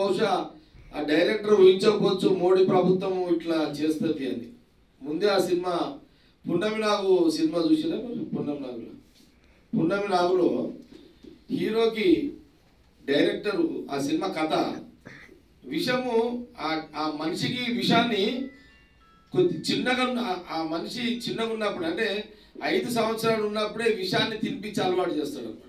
బహుశా ఆ డైరెక్టర్ ఊహించకపోవచ్చు మోడీ ప్రభుత్వం ఇట్లా చేస్తుంది అని ముందే ఆ సినిమా పున్నమి నాగు సినిమా చూసినా పున్నమి నాగులో పున్నమి నాగులో హీరోకి డైరెక్టర్ ఆ సినిమా కథ విషము ఆ ఆ మనిషికి విషాన్ని కొద్ది చిన్నగా ఉన్న ఆ- ఆ మనిషి చిన్నగా ఉన్నప్పుడు అంటే ఐదు సంవత్సరాలు ఉన్నప్పుడే విషాన్ని తినిపించి అలవాటు చేస్తాడు అనమాట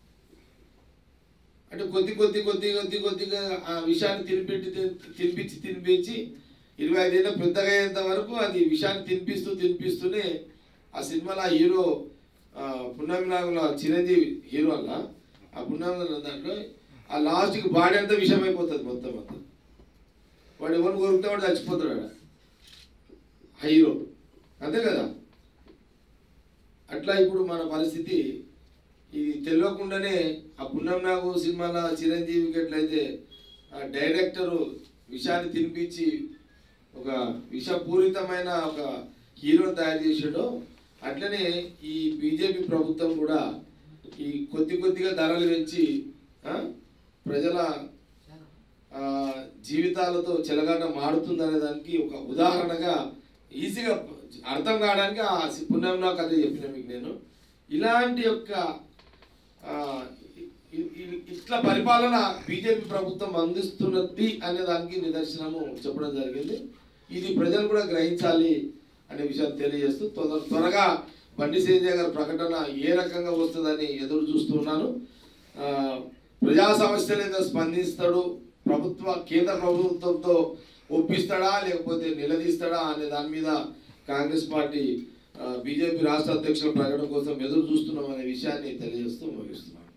అంటే కొద్ది కొద్ది కొద్ది కొద్ది కొద్దిగా ఆ విషాన్ని తినిపెట్టి తిన్- తినిపించి తినిపించి ఇరవై ఐదేళ్ళ పెద్దగా అయ్యేంత వరకు అది విషాన్ని తినిపిస్తూ తినిపిస్తూనే ఆ సినిమాలో ఆ హీరో ఆ, పున్నమి నాగుల చిరంజీవి హీరో అల్ల ఆ పున్నమి నాగుల దాంట్లో ఆ లాస్ట్కి బాడీ అంతా విషం అయిపోతుంది మొత్తం అంతా వాడు ఎవరిని కొరికితే వాడు చచ్చిపోతాడు ఆడ హీరో అంతే కదా అట్లా ఇప్పుడు మన పరిస్థితి ఇది తెలియకుండానే ఆ పున్నం నాగు సినిమాల చిరంజీవికి ఎట్లయితే ఆ డైరెక్టరు విషాన్ని తినిపించి ఒక విషపూరితమైన ఒక హీరో తయారు చేసాడో అట్లనే ఈ బీజేపీ ప్రభుత్వం కూడా ఈ కొద్ది కొద్దిగా ధరలు పెంచి ఆ, ప్రజల ఆ, జీవితాలతో చెలగాట మాడుతుందనే దానికి ఒక ఉదాహరణగా ఈజీగా అర్థం కావడానికి ఆ పుణ్యంలో కథ చెప్పిన మీకు నేను ఇలాంటి యొక్క ఆ, ఇ- ఇ- ఇట్లా పరిపాలన బీజేపీ ప్రభుత్వం అందిస్తున్నది అనే దానికి నిదర్శనము చెప్పడం జరిగింది ఇది ప్రజలు కూడా గ్రహించాలి అనే విషయాన్ని తెలియజేస్తూ త్వర త్వరగా బండి సంజయ్ గారి ప్రకటన ఏ రకంగా వస్తుందని ఎదురు చూస్తున్నాను ఆ, ప్రజా సమస్యల మీద స్పందిస్తాడు ప్రభుత్వ కేంద్ర ప్రభుత్వంతో ఒప్పిస్తాడా లేకపోతే నిలదీస్తాడా అనే దాని మీద కాంగ్రెస్ పార్టీ బీజేపీ రాష్ట్ర అధ్యక్షుల ప్రకటన కోసం ఎదురు చూస్తున్నాం అనే విషయాన్ని తెలియజేస్తూ ముగిస్తున్నాను